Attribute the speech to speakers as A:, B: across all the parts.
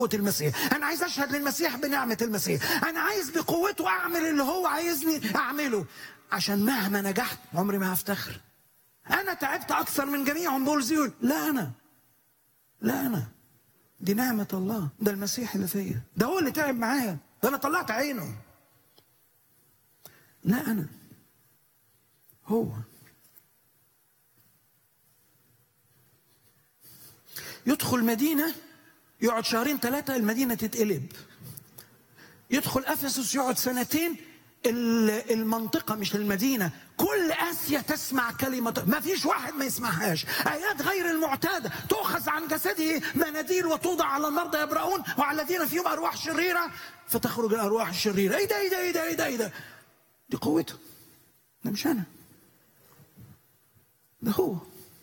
A: المسيح انا عايز اشهد للمسيح بنعمه المسيح انا عايز بقوته اعمل اللي هو عايزني اعمله عشان مهما نجحت عمري ما هفتخر انا تعبت اكثر من جميعهم بولز يقول لا انا لا انا دي نعمه الله ده المسيح اللي فيا ده هو اللي تعب معايا ده انا طلعت عينه لا انا هو يدخل مدينه يقعد شهرين ثلاثة المدينة تتقلب يدخل أفسس يقعد سنتين المنطقة مش المدينة كل آسيا تسمع كلمة ما فيش واحد ما يسمعهاش آيات غير المعتادة تؤخذ عن جسده مناديل وتوضع على المرضى يبرؤون وعلى الذين فيهم أرواح شريرة فتخرج الأرواح الشريرة إيه ده إيه ده إيه ده إيه ده, إيه ده؟ دي قوته ده مش أنا ده هو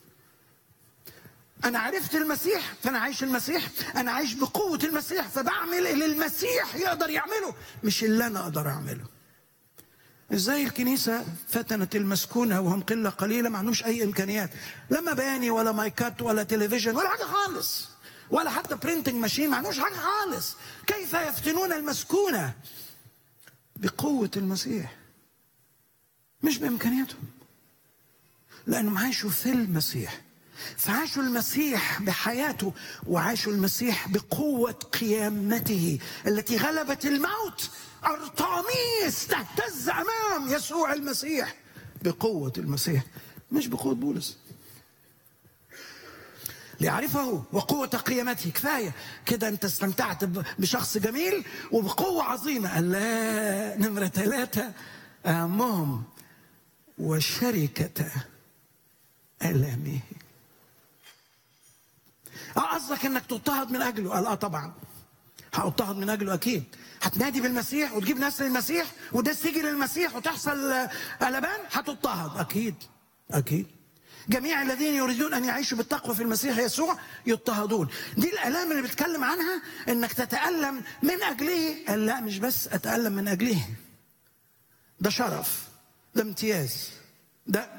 A: أنا عرفت المسيح فأنا عايش المسيح أنا عايش بقوة المسيح فبعمل اللي المسيح يقدر يعمله مش اللي أنا أقدر أعمله ازاي الكنيسة فتنت المسكونة وهم قلة قليلة ما عندهمش أي إمكانيات لا مباني ولا مايكات ولا تلفزيون ولا حاجة خالص ولا حتى برينتنج ماشين ما عندهمش حاجة خالص كيف يفتنون المسكونة بقوة المسيح مش بإمكانياتهم لأنهم عاشوا في المسيح فعاشوا المسيح بحياته وعاشوا المسيح بقوة قيامته التي غلبت الموت أرطاميس تهتز أمام يسوع المسيح بقوة المسيح مش بقوة بولس ليعرفه وقوة قيامته كفاية كده أنت استمتعت بشخص جميل وبقوة عظيمة قال لا نمرة ثلاثة أهمهم وشركة آلامه اه قصدك انك تضطهد من اجله قال اه طبعا هضطهد من اجله اكيد هتنادي بالمسيح وتجيب ناس للمسيح والناس تيجي للمسيح وتحصل قلبان هتضطهد اكيد اكيد جميع الذين يريدون ان يعيشوا بالتقوى في المسيح يسوع يضطهدون دي الالام اللي بتكلم عنها انك تتالم من اجله قال لا مش بس اتالم من اجله ده شرف ده امتياز ده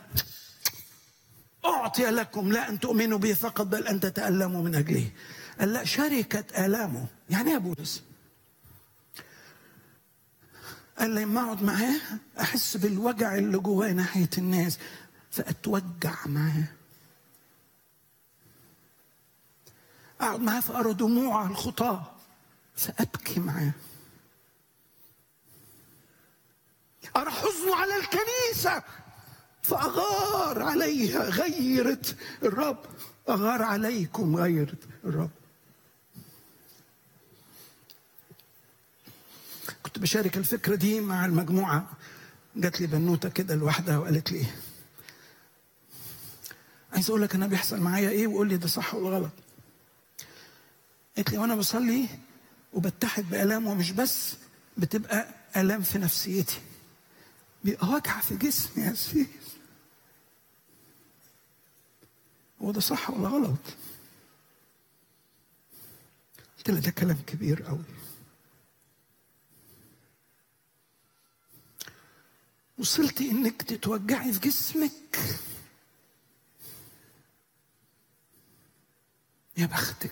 A: أعطي لكم لا أن تؤمنوا به فقط بل أن تتألموا من أجله قال لا شركة آلامه يعني يا بولس قال لما أقعد معاه أحس بالوجع اللي جواي ناحية الناس فأتوجع معاه أقعد معاه فأرى دموع الخطاة فأبكي معاه أرى حزنه على الكنيسة فأغار عليها غيرة الرب أغار عليكم غيرة الرب كنت بشارك الفكرة دي مع المجموعة جات لي بنوتة كده لوحدها وقالت لي عايز أقول لك أنا بيحصل معايا إيه وقول لي ده صح ولا غلط قالت لي وأنا بصلي وبتحد بآلام ومش بس بتبقى آلام في نفسيتي بيبقى وجع في جسمي يا سيدي هو ده صح ولا غلط؟ قلت لها ده كلام كبير قوي وصلتي انك تتوجعي في جسمك يا بختك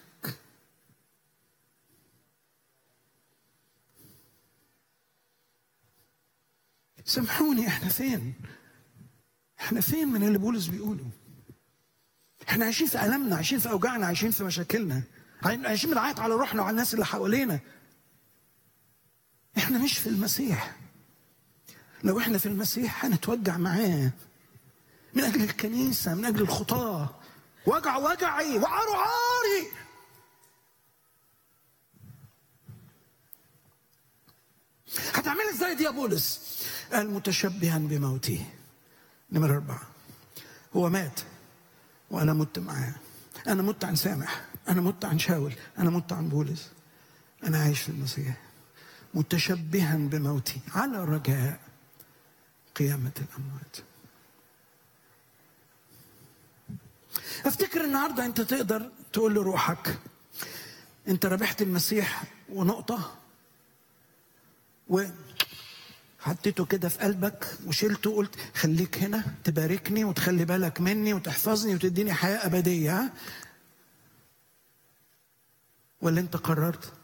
A: سامحوني احنا فين احنا فين من اللي بولس بيقوله احنا عايشين في ألمنا عايشين في أوجاعنا عايشين في مشاكلنا عايشين بنعيط على روحنا وعلى الناس اللي حوالينا احنا مش في المسيح لو احنا في المسيح هنتوجع معاه من أجل الكنيسة من أجل الخطاة وجع وجعي وعار عاري هتعمل ازاي دي يا بولس قال متشبها بموته نمرة أربعة هو مات وأنا مت معاه أنا مت عن سامح أنا مت عن شاول أنا مت عن بولس أنا عايش في المسيح متشبها بموتي على رجاء قيامة الأموات افتكر النهارده انت تقدر تقول لروحك انت ربحت المسيح ونقطه و حطيته كده في قلبك وشلته وقلت خليك هنا تباركني وتخلي بالك مني وتحفظني وتديني حياة أبدية ولا أنت قررت